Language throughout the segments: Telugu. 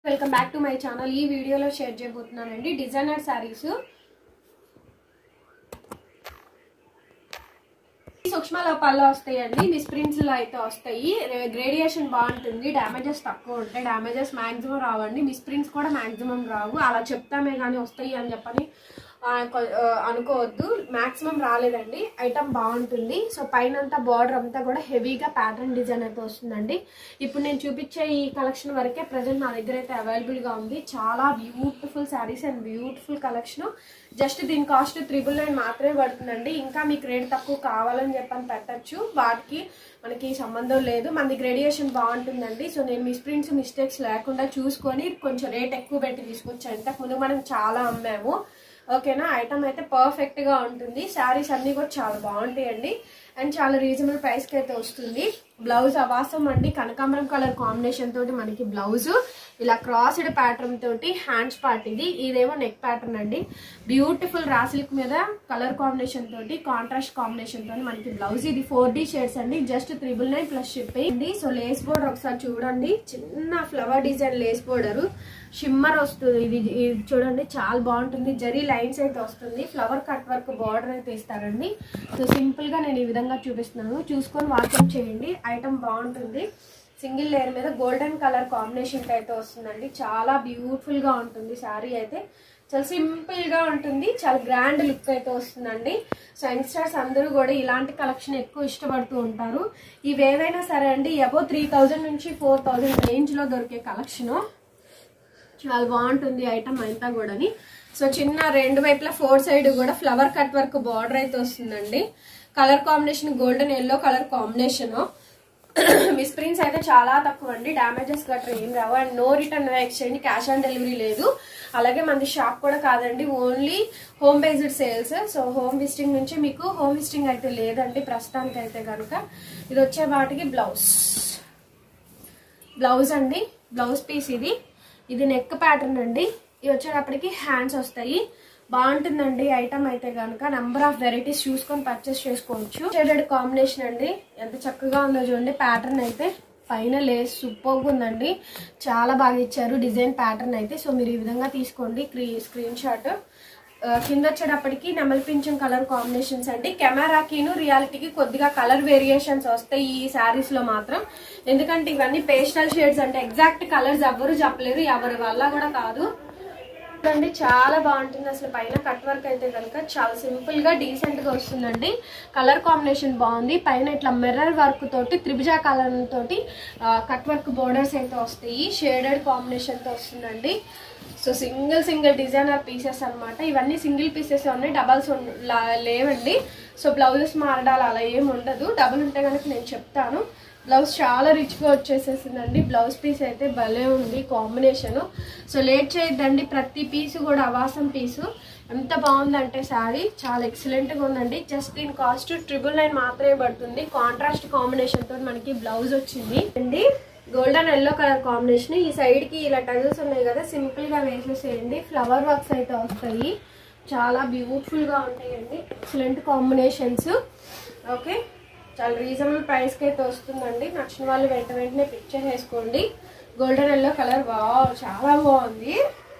welcome back to my channel ఈ వీడియోలో షేర్ చేయబోతున్నానండి డిజైనర్ శారీస్ సూక్ష్మ లోపాల్లో వస్తాయండి మిస్ప్రింట్స్ లో అయితే వస్తాయి గ్రేడియేషన్ బాగుంటుంది డ్యామేజెస్ తక్కువ ఉంటాయి డ్యామేజెస్ మాక్సిమం రావండి మిస్ప్రింట్స్ కూడా మాక్సిమం రావు అలా చెప్తామే కానీ వస్తాయి అని చెప్పని ఆ, కొ- ఆ, అనుకోవద్దు మాక్సిమం రాలేదండి ఐటమ్ బాగుంటుంది సో పైన అంతా బార్డర్ అంతా కూడా హెవీగా ప్యాటర్న్ డిజైన్ అయితే వస్తుందండి ఇప్పుడు నేను చూపించే ఈ కలెక్షన్ వరకే ప్రజెంట్ నా దగ్గర అయితే అవైలబుల్గా ఉంది చాలా beautiful saris and beautiful collection just దీని కాస్ట్ త్రిబుల్ నైన్ మాత్రమే పడుతుందండి ఇంకా మీకు రేట్ తక్కువ కావాలని చెప్పని పెట్టచ్చు వాటికి మనకి సంబంధం లేదు మనది గ్రేడియేషన్ బాగుంటుందండి సో నేను మిస్ప్రింట్స్ మిస్టేక్స్ లేకుండా చూసుకొని కొంచెం రేట్ ఎక్కువ పెట్టి తీసుకొచ్చాను ఇంతకుముందు మనం చాలా అమ్మాము ఓకేనా ఐటమ్ అయితే పర్ఫెక్ట్ గా ఉంటుంది శారీస్ అన్ని కూడా చాలా బాగుంటాయండి అండ్ చాలా రీజనబుల్ ప్రైస్ కి అయితే వస్తుంది బ్లౌజ్ అవాసం అండి కనకాంబరం కలర్ కాంబినేషన్ తోటి మనకి బ్లౌజ్ ఇలా క్రాస్డ్ ప్యాటర్న్ తోటి హ్యాండ్స్ పార్ట్ ఇది ఇదేమో నెక్ ప్యాటర్న్ అండి బ్యూటిఫుల్ రాసిలిక్ మీద కలర్ కాంబినేషన్ తోటి కాంట్రాస్ట్ కాంబినేషన్ తోటి మనకి బ్లౌజ్ ఇది ఫోర్ డి షేడ్స్ అండి just triple nine plus shipping అండి సో లేస్ బోర్డర్ ఒకసారి చూడండి చిన్న flower design lace border shimmer వస్తుంది ఇది ఇది చూడండి చాలా బాగుంటుంది జరీ లైన్స్ అయితే వస్తుంది ఫ్లవర్ కట్ వర్క్ బార్డర్ అయితే ఇస్తారండి సో సింపుల్ గా నేను ఈ విధంగా చూపిస్తున్నాను చూసుకొని వాట్సాప్ చేయండి ఐటమ్ బాగుంటుంది సింగిల్ లేయర్ మీద గోల్డెన్ కలర్ కాంబినేషన్ అయితే వస్తుందండి చాలా బ్యూటిఫుల్ గా ఉంటుంది శారీ అయితే చాలా సింపుల్ గా ఉంటుంది చాలా గ్రాండ్ లుక్ అయితే వస్తుందండి సో యంగ్స్టర్స్ అందరూ కూడా ఇలాంటి కలెక్షన్ ఎక్కువ ఇష్టపడుతూ ఉంటారు ఇవి ఏవైనా సరే అండి అబో త్రీ థౌజండ్ నుంచి ఫోర్ థౌజండ్ రేంజ్ లో దొరికే కలెక్షన్ చాలా బాగుంటుంది ఐటమ్ అంతా కూడాని సో చిన్న రెండు వైపులా ఫోర్ సైడ్ కూడా ఫ్లవర్ కట్ వర్క్ బార్డర్ అయితే వస్తుందండి colour combination golden yellow colour combination misprints అయితే చాలా తక్కువ అండి డ్యామేజెస్ గట్రా ఏం రావు and no return exchange cash on delivery లేదు అలాగే మనది షాప్ కూడా కాదండి only home based sales so home visiting నుంచి మీకు హోమ్ విజిటింగ్ అయితే లేదండి ప్రస్తుతానికి అయితే కనుక ఇది వచ్చే వాటికి బ్లౌజ్ బ్లౌజ్ అండి బ్లౌజ్ పీస్ ఇది ఇది నెక్ ప్యాటర్న్ అండి ఇది వచ్చేటప్పటికి హ్యాండ్స్ వస్తాయి బాగుంటుందండి ఐటమ్ అయితే కనుక నెంబర్ ఆఫ్ వెరైటీస్ చూసుకొని పర్చేస్ చేసుకోవచ్చు షేడెడ్ కాంబినేషన్ అండి ఎంత చక్కగా ఉందో చూడండి ప్యాటర్న్ అయితే పైన లేస్ సూపర్గా ఉందండి చాలా బాగా ఇచ్చారు డిజైన్ ప్యాటర్న్ అయితే సో మీరు ఈ విధంగా తీసుకోండి స్క్రీన్ షాట్ ఆ, కింద వచ్చేటప్పటికి నెమలి పింఛం కలర్ కాంబినేషన్స్ అండి కెమెరాకిను రియాలిటీకి కొద్దిగా కలర్ వేరియేషన్స్ వస్తాయి ఈ శారీస్ లో మాత్రం ఎందుకంటే ఇవన్నీ పేస్టల్ షేడ్స్ అంటే ఎగ్జాక్ట్ కలర్స్ ఎవ్వరు చెప్పలేరు ఎవరి వల్ల కూడా కాదు చూడండి చాలా బాగుంటుంది అసలు పైన కట్ వర్క్ అయితే కనుక చాలా సింపుల్ గా డీసెంట్ గా వస్తుందండి కలర్ కాంబినేషన్ బాగుంది పైన ఇట్లా మిర్రర్ వర్క్ తోటి త్రిభుజ కలర్ తోటి కట్ వర్క్ బోర్డర్స్ అయితే వస్తాయి షేడెడ్ కాంబినేషన్ తో వస్తుందండి so single single designer pieces అన్నమాట ఇవన్నీ సింగిల్ పీసెస్ ఉన్నాయి డబల్స్ లేవండి సో బ్లౌజెస్ మారడాలు అలా ఏమి ఉండదు డబుల్ ఉంటే కనుక నేను చెప్తాను బ్లౌజ్ చాలా రిచ్గా వచ్చేసేసిందండి బ్లౌజ్ పీస్ అయితే భలే ఉంది కాంబినేషన్ సో లేట్ చేయొద్దండి ప్రతి పీసు కూడా అవాసం పీసు ఎంత బాగుందంటే శారీ చాలా ఎక్సలెంట్గా ఉందండి జస్ట్ దీని కాస్ట్ ట్రిపుల్ నైన్ మాత్రమే పడుతుంది కాంట్రాస్ట్ కాంబినేషన్ తో మనకి బ్లౌజ్ వచ్చింది అండి గోల్డెన్ ఎల్లో కలర్ కాంబినేషన్ ఈ సైడ్ కి ఇలా టజల్స్ ఉన్నాయి కదా సింపుల్ గా వేసేసేయండి ఫ్లవర్ వర్క్స్ అయితే వస్తాయి చాలా బ్యూటిఫుల్ గా ఉంటాయండి ఎక్సలెంట్ కాంబినేషన్స్ ఓకే చాలా రీజనబుల్ ప్రైస్కి అయితే వస్తుందండి నచ్చిన వాళ్ళు వెంట వెంటనే పిక్చర్ వేసుకోండి గోల్డెన్ ఎల్లో కలర్ వా చాలా బాగుంది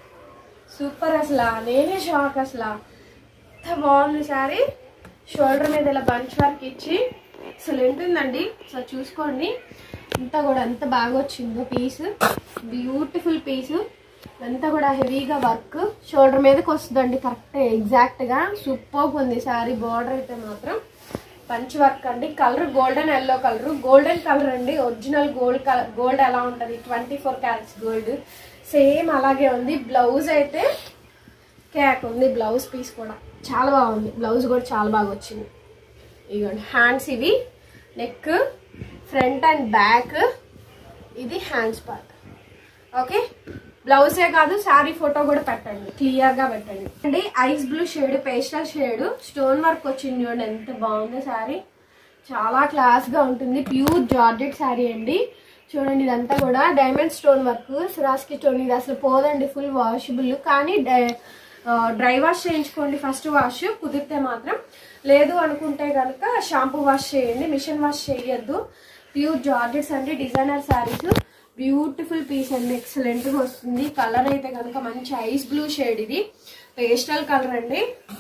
సూపర్ అసలు నేనే షాక్ అసలు ఎంత బాగుంది సారీ షోల్డర్ మీద ఇలా బంచ్ వర్క్ ఇచ్చి అసలు ఉంటుందండి సో చూసుకోండి అంతా కూడా ఎంత బాగా వచ్చిందో పీస్ బ్యూటిఫుల్ పీస్ అంతా కూడా హెవీగా వర్క్ షోల్డర్ మీదకి వస్తుందండి కరెక్ట్ ఎగ్జాక్ట్గా సూపర్గా ఉంది సారీ బార్డర్ అయితే మాత్రం పంచ్ వర్క్ అండి colour golden yellow colour golden colour అండి ఒరిజినల్ గోల్డ్ కలర్ గోల్డ్ ఎలా ఉంటుంది twenty four carats gold same అలాగే ఉంది బ్లౌజ్ అయితే క్యాక్ ఉంది బ్లౌజ్ పీస్ కూడా చాలా బాగుంది బ్లౌజ్ కూడా చాలా బాగా వచ్చింది ఇదిగోండి హ్యాండ్స్ ఇవి నెక్ ఫ్రంట్ అండ్ బ్యాక్ ఇది హ్యాండ్స్ పార్ట్ ఓకే బ్లౌజే కాదు శారీ ఫోటో కూడా పెట్టండి క్లియర్ గా పెట్టండి అండి ice blue shade pastel shade stone work వచ్చింది చూడండి ఎంత బాగుందో శారీ చాలా క్లాస్ గా ఉంటుంది ప్యూర్ జార్జెట్ శారీ అండి చూడండి ఇదంతా కూడా డైమండ్ స్టోన్ వర్క్ సిరాస్కి స్టోన్ ఇది అసలు పోదండి ఫుల్ వాషబుల్ కానీ డ్రై వాష్ చేయించుకోండి ఫస్ట్ వాష్ కుదిరితే మాత్రం లేదు అనుకుంటే కనుక షాంపూ వాష్ చేయండి మిషన్ వాష్ చేయొద్దు ప్యూర్ జార్జెట్స్ అండి డిజైనర్ శారీస్ బ్యూటిఫుల్ పీస్ అండి ఎక్సలెంట్ గా వస్తుంది కలర్ అయితే కనుక మంచి ఐస్ బ్లూ షేడ్ ఇది పేస్టల్ కలర్ అండి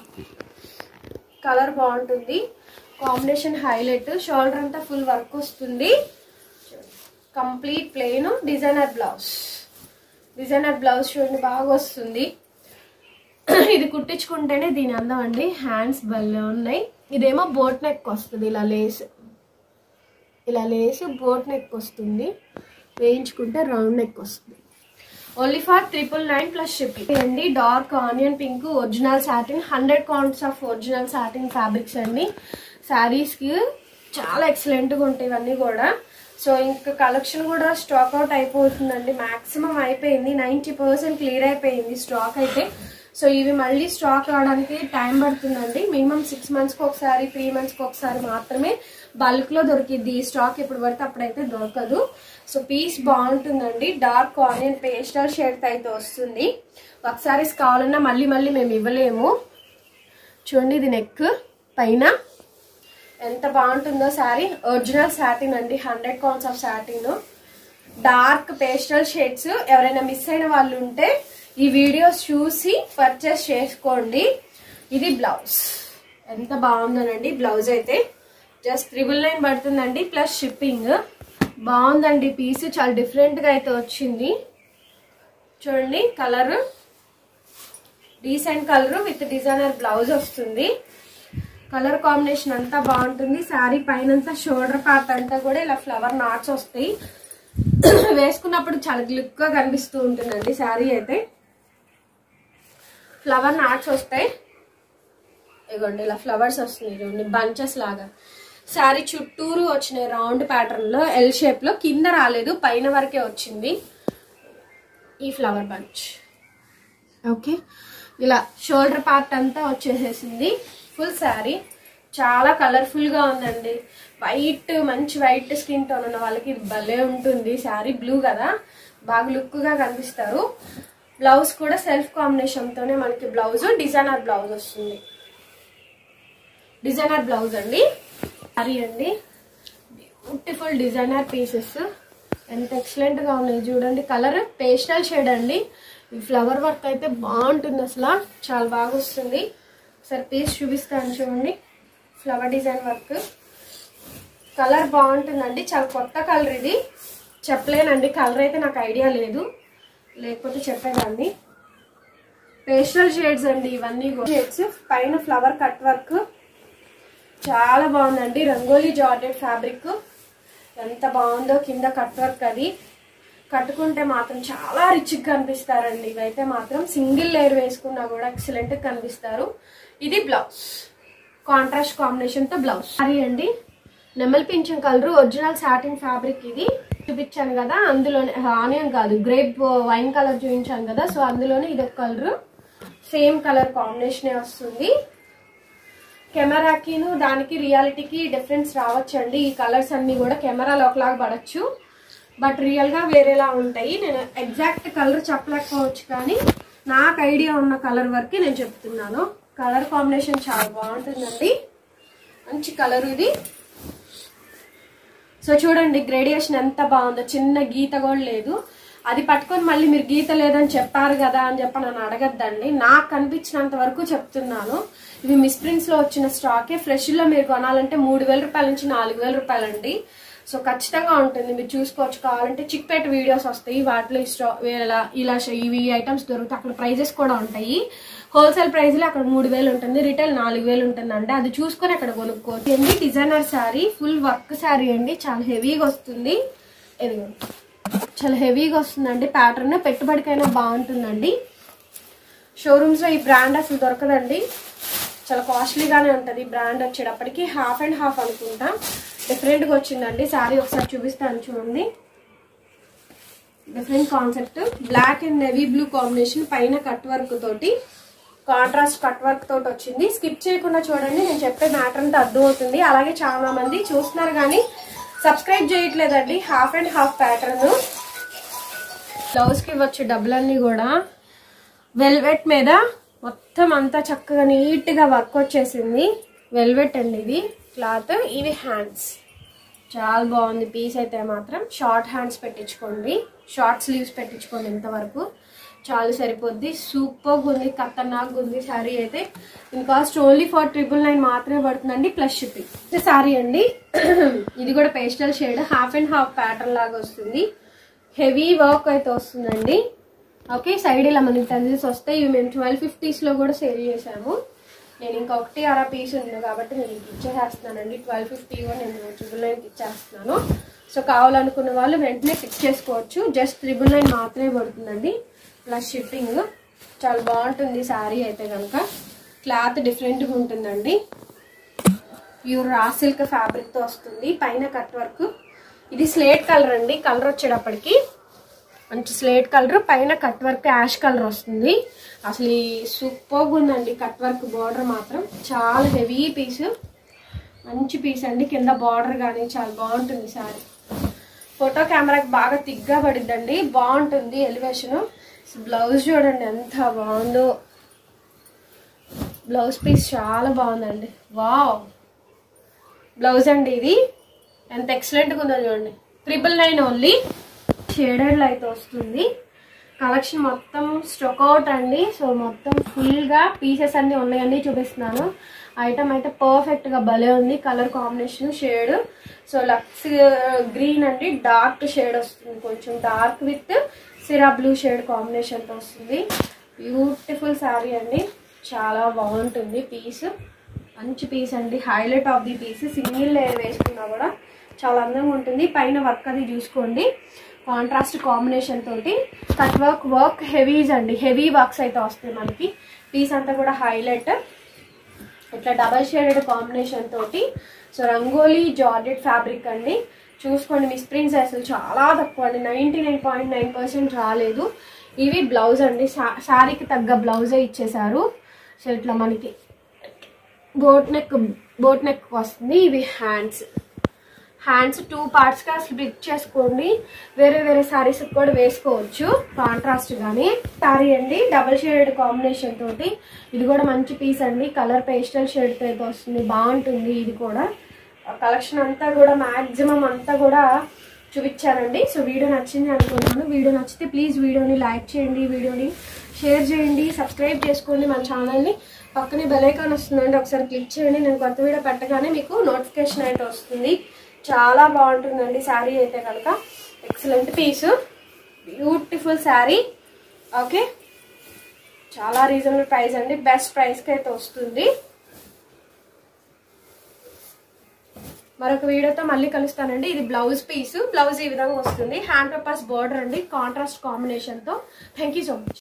కలర్ బాగుంటుంది కాంబినేషన్ హైలైట్ షోల్డర్ అంతా ఫుల్ వర్క్ వస్తుంది complete plain designer blouse designer blouse చూడండి బాగా వస్తుంది ఇది కుట్టించుకుంటేనే దీని అందం అండి హ్యాండ్స్ భలే ఉన్నాయి ఇదేమో బోట్ నెక్ వస్తుంది ఇలా లేస్ ఇలా లేస్ బోట్ నెక్ వస్తుంది వేయించుకుంటే రౌండ్ నెక్ వస్తుంది only for triple nine plus shipping అండి dark onion pink original satin hundred counts of original satin fabrics అండి శారీస్కి చాలా ఎక్సలెంట్గా ఉంటాయి ఇవన్నీ కూడా సో ఇంకా కలెక్షన్ కూడా స్టాక్ అవుట్ అయిపోతుందండి మాక్సిమం అయిపోయింది నైంటీ పర్సెంట్ క్లియర్ అయిపోయింది స్టాక్ అయితే సో ఇవి మళ్ళీ స్టాక్ రావడానికి టైం పడుతుందండి మినిమం సిక్స్ మంత్స్కి ఒకసారి త్రీ మంత్స్కి ఒకసారి మాత్రమే బల్క్లో దొరికిద్ది ఈ స్టాక్ ఎప్పుడు పడితే అప్పుడైతే దొరకదు సో పీస్ బాగుంటుందండి డార్క్ ఆనియన్ పేస్టల్ షేడ్ అయితే వస్తుంది ఒకసారి కావాలన్నా మళ్ళీ మళ్ళీ మేము ఇవ్వలేము చూడండి ఇది నెక్ పైన ఎంత బాగుంటుందో శారీ ఒరిజినల్ సాటిన్ అండి hundred counts of satin dark pastel shades ఎవరైనా మిస్ అయిన వాళ్ళు ఉంటే ఈ వీడియోస్ చూసి పర్చేస్ చేసుకోండి ఇది బ్లౌజ్ ఎంత బాగుందోనండి బ్లౌజ్ అయితే జస్ట్ త్రిబుల్ నైన్ పడుతుందండి ప్లస్ షిప్పింగ్ బాగుందండి పీస్ చాలా డిఫరెంట్గా అయితే వచ్చింది చూడండి colour decent colour with designer blouse వస్తుంది కలర్ కాంబినేషన్ అంతా బాగుంటుంది శారీ పైనంతా షోల్డర్ పార్ట్ అంతా కూడా ఇలా ఫ్లవర్ నాట్స్ వస్తాయి వేసుకున్నప్పుడు చాలా లుక్ గా కనిపిస్తూ ఉంటుందండి శారీ అయితే ఫ్లవర్ నాట్స్ వస్తాయి ఇగోండి ఇలా ఫ్లవర్స్ వస్తున్నాయి చూడండి బంచెస్ లాగా శారీ చుట్టూరు వచ్చినాయి రౌండ్ ప్యాటర్న్ లో ఎల్ షేప్ లో కింద రాలేదు పైన వరకే వచ్చింది ఈ ఫ్లవర్ బంచ్ ఓకే ఇలా షోల్డర్ పార్ట్ అంతా వచ్చేసేసింది ఫుల్ శారీ చాలా కలర్ఫుల్ గా ఉందండి వైట్ మంచి వైట్ స్కిన్ టోన్ ఉన్న వాళ్ళకి ఇది భలే ఉంటుంది శారీ బ్లూ కదా బాగా లుక్ గా కనిపిస్తారు బ్లౌజ్ కూడా సెల్ఫ్ కాంబినేషన్ తోనే మనకి బ్లౌజ్ డిజైనర్ బ్లౌజ్ వస్తుంది డిజైనర్ బ్లౌజ్ అండి శారీ అండి బ్యూటిఫుల్ డిజైనర్ పీసెస్ ఎంత ఎక్సలెంట్ గా ఉన్నాయి చూడండి కలర్ పేస్టల్ షేడ్ అండి ఈ ఫ్లవర్ వర్క్ అయితే బాగుంటుంది అసలు చాలా బాగా వస్తుంది సరే పీస్ చూపిస్తాను చూడండి ఫ్లవర్ డిజైన్ వర్క్ కలర్ బాగుంటుందండి చాలా కొత్త కలర్ ఇది చెప్పలేనండి కలర్ అయితే నాకు ఐడియా లేదు లేకపోతే చెప్పేదాన్ని పేస్టల్ షేడ్స్ అండి ఇవన్నీ షేడ్స్ పైన ఫ్లవర్ కట్ వర్క్ చాలా బాగుందండి రంగోలీ జార్డెడ్ ఫ్యాబ్రిక్ ఎంత బాగుందో కింద కట్ వర్క్ అది కట్టుకుంటే మాత్రం చాలా రిచ్గా కనిపిస్తారండి ఇవైతే మాత్రం సింగిల్ లేయర్ వేసుకున్నా కూడా ఎక్సలెంట్ కనిపిస్తారు ఇది బ్లౌజ్ కాంట్రాస్ట్ కాంబినేషన్ తో బ్లౌజ్ సారీ అండి నెమల్ పింఛన్ కలర్ ఒరిజినల్ సాటిన్ ఫ్యాబ్రిక్ ఇది చూపించాను కదా అందులోనే ఆనియన్ కాదు గ్రేప్ వైన్ కలర్ చూపించాను కదా సో అందులోనే ఇది కలర్ సేమ్ కలర్ కాంబినేషన్ వస్తుంది కెమెరాకిను దానికి రియాలిటీకి డిఫరెన్స్ రావచ్చండి ఈ కలర్స్ అన్ని కూడా కెమెరాలో ఒకలాగా పడచ్చు బట్ రియల్ గా వేరేలా ఉంటాయి నేను ఎగ్జాక్ట్ కలర్ చెప్పలేకపోవచ్చు కానీ నాకు ఐడియా ఉన్న కలర్ వరకు నేను చెప్తున్నాను కలర్ కాంబినేషన్ చాలా బాగుంటుందండి మంచి కలర్ ఇది సో చూడండి గ్రేడియేషన్ ఎంత బాగుందో చిన్న గీత కూడా లేదు అది పట్టుకొని మళ్ళీ మీరు గీత లేదని చెప్పారు కదా అని చెప్పి నన్ను అడగద్దండి నాకు కనిపించినంత వరకు చెప్తున్నాను ఇవి మిస్ప్రింట్స్ లో వచ్చిన స్టాకే ఫ్రెష్ లో మీరు కొనాలంటే మూడు వేల రూపాయల నుంచి నాలుగు వేల రూపాయలండి సో ఖచ్చితంగా ఉంటుంది మీరు చూసుకోవచ్చు కావాలంటే చిక్పేట వీడియోస్ వస్తాయి వాటిలో ఈ స్టా ఇలా ఇలా ఇవి ఐటమ్స్ దొరుకుతాయి అక్కడ ప్రైజెస్ కూడా ఉంటాయి హోల్సేల్ ప్రైస్ లో అక్కడ మూడు వేలు ఉంటుంది రిటైల్ నాలుగు వేలు ఉంటుంది అంటే అది చూసుకొని అక్కడ కొనుక్కోవచ్చు అండి designer sari full work sari అండి చాలా హెవీగా వస్తుంది ఇదిగోండి చాలా హెవీగా వస్తుందండి ప్యాటర్న్ పెట్టుబడికైనా బాగుంటుందండి షోరూమ్స్ లో ఈ బ్రాండ్ అసలు దొరకదండి చాలా కాస్ట్లీగానే ఉంటుంది బ్రాండ్ వచ్చేటప్పటికి హాఫ్ అండ్ హాఫ్ అనుకుంటా డిఫరెంట్గా వచ్చిందండి శారీ ఒకసారి చూపిస్తాను చూడండి different concept black and navy blue combination పైన కట్ వర్క్ తోటి కాంట్రాస్ట్ కట్ వర్క్ తోటి వచ్చింది స్కిప్ చేయకుండా చూడండి నేను చెప్పే మ్యాటర్ అంతా అర్థం అవుతుంది అలాగే చాలా మంది చూస్తున్నారు కానీ సబ్స్క్రైబ్ చేయట్లేదండి half and half pattern blouse కి వచ్చే డబ్బులన్నీ కూడా వెల్వెట్ మీద మొత్తం అంతా చక్కగా నీట్ గా వర్క్ వచ్చేసింది వెల్వెట్ అండి ఇది క్లాత్ ఇవి హ్యాండ్స్ చాలా బాగుంది పీస్ అయితే మాత్రం షార్ట్ హ్యాండ్స్ పెట్టించుకోండి షార్ట్ స్లీవ్స్ పెట్టించుకోండి ఇంతవరకు చాలా సరిపోద్ది సూపర్గా ఉంది ఖతర్నాక్గా ఉంది శారీ అయితే దీని cost only for triple nine మాత్రమే పడుతుందండి ప్లస్ షిప్పింగ్ ఇది శారీ అండి ఇది కూడా pastel shade half and half pattern లాగా వస్తుంది హెవీ వర్క్ అయితే వస్తుందండి ఓకే సైడ్ ఇలా మనకి టెన్జెస్ వస్తాయి ఇవి మేము ట్వెల్వ్ ఫిఫ్టీస్లో కూడా సేల్ చేసాము నేను ఇంకా ఒకటి అర పీస్ ఉంది కాబట్టి నేను ఇంక ఇచ్చేసేస్తున్నానండి ట్వెల్వ్ ఫిఫ్టీ కూడా నేను ట్రిపుల్ నైన్కి ఇచ్చేస్తున్నాను సో కావాలనుకున్న వాళ్ళు వెంటనే ఫిక్స్ చేసుకోవచ్చు జస్ట్ ట్రిపుల్ నైన్ మాత్రమే పడుతుందండి ప్లస్ షిప్పింగ్ చాలా బాగుంటుంది శారీ అయితే కనుక క్లాత్ డిఫరెంట్గా ఉంటుందండి ప్యూర్ రా సిల్క్ ఫ్యాబ్రిక్తో వస్తుంది పైన కట్ వర్క్ ఇది స్లేట్ కలర్ అండి కలర్ వచ్చేటప్పటికి మంచి స్లేట్ కలర్ పైన కట్ వర్క్ యాష్ కలర్ వస్తుంది అసలు ఈ సూపర్గా ఉందండి కట్ వర్క్ బార్డర్ మాత్రం చాలా హెవీ పీస్ మంచి పీస్ అండి కింద బార్డర్ కానీ చాలా బాగుంటుంది సారీ ఫోటో కెమెరాకి బాగా తిగ్గా పడిద్దండి బాగుంటుంది ఎలివేషన్ బ్లౌజ్ చూడండి ఎంత బాగుందో బ్లౌజ్ పీస్ చాలా బాగుందండి వావ్ బ్లౌజ్ అండి ఇది ఎంత ఎక్సలెంట్గా ఉందో చూడండి ట్రిపుల్ నైన్ ఓన్లీ షేడెడ్ అయితే వస్తుంది కలెక్షన్ మొత్తం స్టొక్ అవుట్ అండి సో మొత్తం ఫుల్గా పీసెస్ అన్ని ఉన్నాయన్నీ చూపిస్తున్నాను ఐటమ్ అయితే పర్ఫెక్ట్గా భలే ఉంది కలర్ కాంబినేషన్ షేడ్ సో లక్స్ గ్రీన్ అండి డార్క్ షేడ్ వస్తుంది కొంచెం డార్క్ విత్ సిరా బ్లూ షేడ్ కాంబినేషన్తో వస్తుంది బ్యూటిఫుల్ శారీ అండి చాలా బాగుంటుంది పీస్ మంచి పీస్ అండి highlight of the piece single layer వేసుకున్నా కూడా చాలా అందంగా ఉంటుంది పైన వర్క్ అది చూసుకోండి కాంట్రాస్ట్ కాంబినేషన్ తోటి కట్ వర్క్ వర్క్ హెవీస్ అండి హెవీ వర్క్స్ అయితే వస్తాయి మనకి పీస్ అంతా కూడా హైలైట్ ఇట్లా డబల్ షేడెడ్ కాంబినేషన్ తోటి సో రంగోలీ జార్జెట్ ఫ్యాబ్రిక్ అండి చూసుకోండి మిస్ ప్రింట్స్ అసలు చాలా తక్కువ అండి ninety nine point nine percent రాలేదు ఇవి బ్లౌజ్ అండి శారీకి తగ్గ బ్లౌజే ఇచ్చేసారు సో ఇట్లా మనకి బోట్ నెక్ బోట్ నెక్ వస్తుంది ఇవి హ్యాండ్స్ హ్యాండ్స్ టూ పార్ట్స్గా స్ప్లిట్ చేసుకోండి వేరే వేరే సారీస్ కూడా వేసుకోవచ్చు కాంట్రాస్ట్ కానీ సారీ అండి డబల్ షేడ్ కాంబినేషన్ తోటి ఇది కూడా మంచి పీస్ అండి కలర్ పేస్టల్ షేడ్తో అయితే వస్తుంది బాగుంటుంది ఇది కూడా కలెక్షన్ అంతా కూడా మ్యాక్సిమం అంతా కూడా చూపించానండి సో వీడియో నచ్చింది అనుకుంటున్నాను వీడియో నచ్చితే ప్లీజ్ వీడియోని లైక్ చేయండి వీడియోని షేర్ చేయండి సబ్స్క్రైబ్ చేసుకోండి మన ఛానల్ని పక్కనే బెల్ ఐకాన్ వస్తుందండి ఒకసారి క్లిక్ చేయండి నేను కొత్త వీడియో పెట్టగానే మీకు నోటిఫికేషన్ అయితే వస్తుంది చాలా బాగుంటుందండి శారీ అయితే కనుక excellent piece beautiful sari okay చాలా రీజనబుల్ ప్రైస్ అండి బెస్ట్ ప్రైస్కి అయితే వస్తుంది మరొక వీడియోతో మళ్ళీ కలుస్తానండి ఇది బ్లౌజ్ పీస్ బ్లౌజ్ ఈ విధంగా వస్తుంది హ్యాండ్ పేపర్స్ బార్డర్ అండి కాంట్రాస్ట్ కాంబినేషన్తో థ్యాంక్ యూ సో మచ్